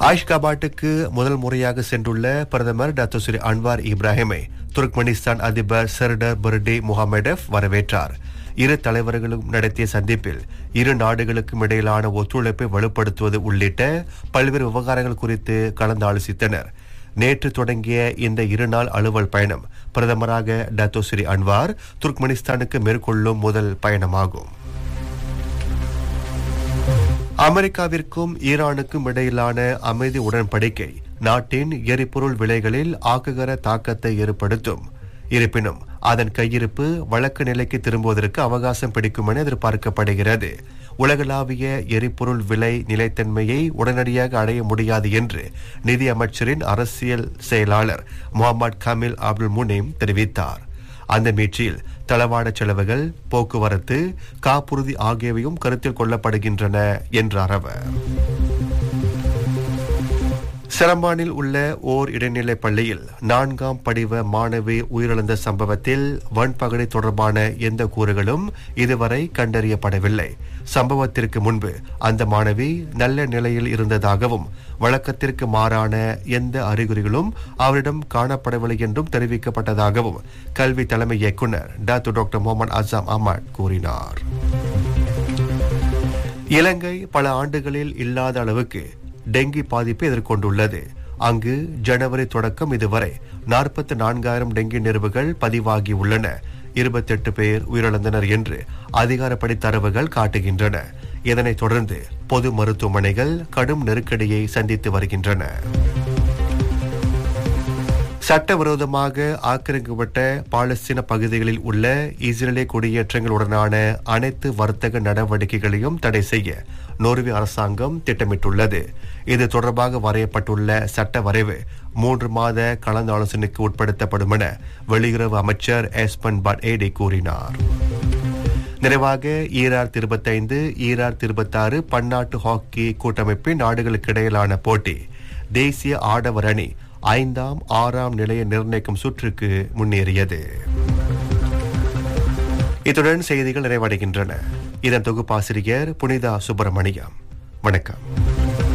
ஆஷ்காபாட்டுக்கு முதல் முறையாக சென்றுள்ள பிரதமர் டாக்டர் ஸ்ரீ அன்வார் இப்ராஹிமை துர்க்மெனிஸ்தான் அதிபர் சர்டர் பர்டே முகமடெஃப் வரவேற்றார் இரு தலைவர்களும் நடத்திய சந்திப்பில் இரு நாடுகளுக்கும் இடையிலான ஒத்துழைப்பை வலுப்படுத்துவது உள்ளிட்ட பல்வேறு விவகாரங்கள் குறித்து கலந்து ஆலோசித்தனர் நேற்று தொடங்கிய இந்த இருநாள் அலுவல் பயணம் பிரதமராக டாக்டோ ஸ்ரீ அன்வார் துர்க்மெனிஸ்தானுக்கு மேற்கொள்ளும் முதல் பயணமாகும் அமெரிக்காவிற்கும் ஈரானுக்கும் இடையிலான அமைதி உடன்படிக்கை நாட்டின் எரிபொருள் விலைகளில் ஆக்குகர தாக்கத்தை ஏற்படுத்தும் இருப்பினும் அதன் கையிருப்பு வழக்கு நிலைக்கு திரும்புவதற்கு அவகாசம் பிடிக்கும் என எதிர்பார்க்கப்படுகிறது உலகளாவிய எரிபொருள் விலை நிலைத்தன்மையை உடனடியாக அடைய முடியாது என்று நிதி அமைச்சரின் அரசியல் செயலாளர் முகமது கமில் அப்துல் முனீம் தெரிவித்தார் அந்த மீட்சியில் தளவாட செலவுகள் போக்குவரத்து காப்புறுதி ஆகியவையும் கருத்தில் கொள்ளப்படுகின்றன என்றார் அவர் சிரம்பானில் உள்ள ஓர் இடைநிலை பள்ளியில் நான்காம் படிவ மாணவி உயிரிழந்த சம்பவத்தில் வன்பகடை தொடர்பான எந்த கூறுகளும் இதுவரை கண்டறியப்படவில்லை சம்பவத்திற்கு முன்பு அந்த மாணவி நல்ல நிலையில் இருந்ததாகவும் வழக்கத்திற்கு மாறான எந்த அறிகுறிகளும் அவரிடம் காணப்படவில்லை என்றும் தெரிவிக்கப்பட்டதாகவும் கல்வி தலைமை இயக்குநர் டாக்டர் டாக்டர் முகமது அசாம் அஹமத் கூறினார் இலங்கை பல ஆண்டுகளில் இல்லாத அளவுக்கு டெங்கி பாதிப்பை எதிர்கொண்டுள்ளது அங்கு ஜனவரி தொடக்கம் இதுவரை நாற்பத்தி நான்காயிரம் டெங்கி நிறுவுகள் பதிவாகி உள்ளன இருபத்தெட்டு பேர் உயிரிழந்தனர் என்று அதிகாரப்படி தரவுகள் காட்டுகின்றன இதனைத் தொடர்ந்து பொது மருத்துவமனைகள் கடும் நெருக்கடியை சந்தித்து வருகின்றன சட்டவிரோதமாக ஆக்கிரமிக்கப்பட்ட பாலஸ்தீன பகுதிகளில் உள்ள இஸ்ரேலிய குடியேற்றங்களுடனான அனைத்து வர்த்தக நடவடிக்கைகளையும் தடை செய்ய நோர்வே அரசாங்கம் திட்டமிட்டுள்ளது இது தொடர்பாக வரையப்பட்டுள்ள சட்ட வரைவு மூன்று மாத கலந்தாலோசனைக்கு உட்படுத்தப்படும் என வெளியுறவு அமைச்சர் எஸ்பன் பட் ஏடி கூறினார் நிறைவாக ஈரார் இருபத்தைந்து ஈரார் இருபத்தாறு பன்னாட்டு ஹாக்கி கூட்டமைப்பின் நாடுகளுக்கு இடையிலான போட்டி தேசிய ஆடவர் அணி ஐந்தாம் ஆறாம் நிலையை நிர்ணயிக்கும் சுற்றுக்கு முன்னேறியது இத்துடன் செய்திகள் நிறைவடைகின்றன இதன் தொகுப்பாசிரியர் புனிதா சுப்பிரமணியம் வணக்கம்